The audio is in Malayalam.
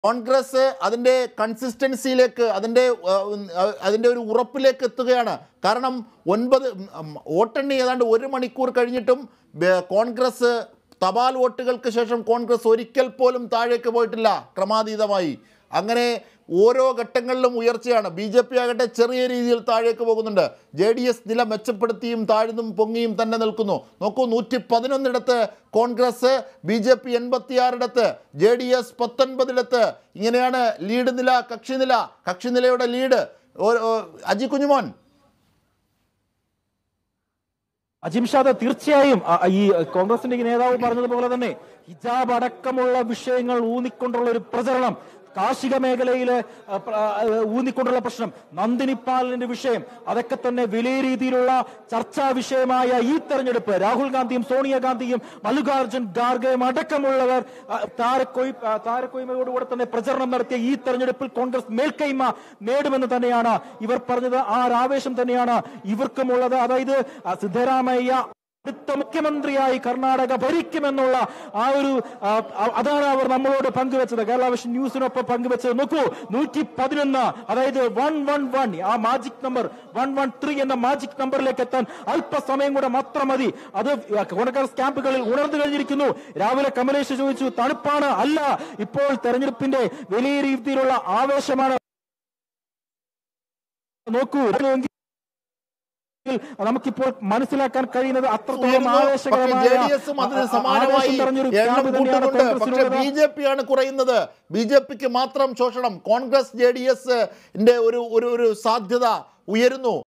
കോൺഗ്രസ് അതിൻ്റെ കൺസിസ്റ്റൻസിയിലേക്ക് അതിൻ്റെ ആ, ഉം, ആ, അതിൻ്റെ ഒരു ഉറപ്പിലേക്ക് എത്തുകയാണ് കാരണം ഒൻപത് ഉം, വോട്ടെണ്ണി ഏതാണ്ട് ഒരു മണിക്കൂർ കഴിഞ്ഞിട്ടും ബേ- കോൺഗ്രസ് തപാൽ വോട്ടുകൾക്ക് ശേഷം കോൺഗ്രസ് ഒരിക്കൽ പോലും താഴേക്ക് പോയിട്ടില്ല ക്രമാതീതമായി അങ്ങനെ ഓരോ ഘട്ടങ്ങളിലും ഉയർച്ചയാണ് ബി ജെ പി ആകട്ടെ ചെറിയ രീതിയിൽ താഴേക്ക് പോകുന്നുണ്ട് ജെ ഡി എസ് നില മെച്ചപ്പെടുത്തിയും താഴ്ന്നും പൊങ്ങിയും തന്നെ നിൽക്കുന്നു നോക്കൂ നൂറ്റി പതിനൊന്നിടത്ത് കോൺഗ്രസ് ബി ജെ പി എൺപത്തിയാറിടത്ത് ജെ ഡി എസ് പത്തൊൻപതിടത്ത് ഇങ്ങനെയാണ് ലീഡ് നില കക്ഷിനില കക്ഷിനിലയുടെ ലീഡ് ഓ- ഓ- അജി കുഞ്ഞുമോൻ അജിംഷാദ് തീർച്ചയായും ആ, ഈ കോൺഗ്രസിന്റെ ഈ നേതാവ് പറഞ്ഞതുപോലെ തന്നെ ഹിജാബ് അടക്കമുള്ള വിഷയങ്ങൾ ഊന്നിക്കൊണ്ടുള്ള ഒരു പ്രചരണം കാർഷിക മേഖലയിലെ ആ, പ്ര- ആ, ഊന്നിക്കൊണ്ടുള്ള പ്രശ്നം നന്ദിനി പാലിന്റെ വിഷയം അതൊക്കെ തന്നെ വലിയ രീതിയിലുള്ള ചർച്ചാ വിഷയമായ ഈ തെരഞ്ഞെടുപ്പ് രാഹുൽ ഗാന്ധിയും സോണിയാഗാന്ധിയും മല്ലികാർജുൻ ഖാർഗെയും അടക്കമുള്ളവർ ആ, താരക്കൊയ് ആ, താരക്കൊയ്മയോടുകൂടെ തന്നെ പ്രചരണം നടത്തിയ ഈ തെരഞ്ഞെടുപ്പിൽ കോൺഗ്രസ് മേൽക്കൈമ നേടുമെന്ന് തന്നെയാണ് ഇവർ പറഞ്ഞത് ആ ഒരു ആവേശം തന്നെയാണ് ഇവർക്കുമുള്ളത് അതായത് ആ, സിദ്ധരാമയ്യ അടുത്ത മുഖ്യമന്ത്രിയായി കർണാടക ഭരിക്കുമെന്നുള്ള ആ ഒരു ആ, അ- അതാണ് അവർ നമ്മളോട് പങ്കുവെച്ചത് കേരള വിഷൻ ന്യൂസിനൊപ്പം പങ്കുവെച്ചത് നോക്കൂ നൂറ്റി പതിനൊന്ന് അതായത് വൺ വൺ വൺ ആ magic number one one three എന്ന മാജിക് നമ്പറിലേക്ക് എത്താൻ അല്പസമയം കൂടെ മാത്രം മതി അത് കോൺഗ്രസ് ക്യാമ്പുകളിൽ ഉണർന്നു കഴിഞ്ഞിരിക്കുന്നു രാവിലെ കമലേഷ് ചോദിച്ചു തണുപ്പാണ് അല്ല ഇപ്പോൾ തെരഞ്ഞെടുപ്പിന്റെ വലിയ രീതിയിലുള്ള ആവേശമാണ് നോക്കൂ എങ്കിൽ നമുക്കിപ്പോൾ മനസ്സിലാക്കാൻ കഴിയുന്നത് അത്രത്തോളം ഉയരുന്നു. പക്ഷേ ആവേശകരമായ ജെ ഡി എസും അതിന് ആ- സമാനമായി ആവേശം നിറഞ്ഞൊരു എണ്ണം ക്യാമ്പ് തന്നെയാണ് കൂട്ടുന്നുണ്ട് പക്ഷേ കോൺഗ്രസിനുള്ളത്. ബി ജെ പി ആണ് കുറയുന്നത് ബി ജെ പിക്ക് മാത്രം ശോഷണം കോൺഗ്രസ് ജെ ഡി എസ് ഒരു ഒരു ഒരു സാധ്യത ഉയരുന്നു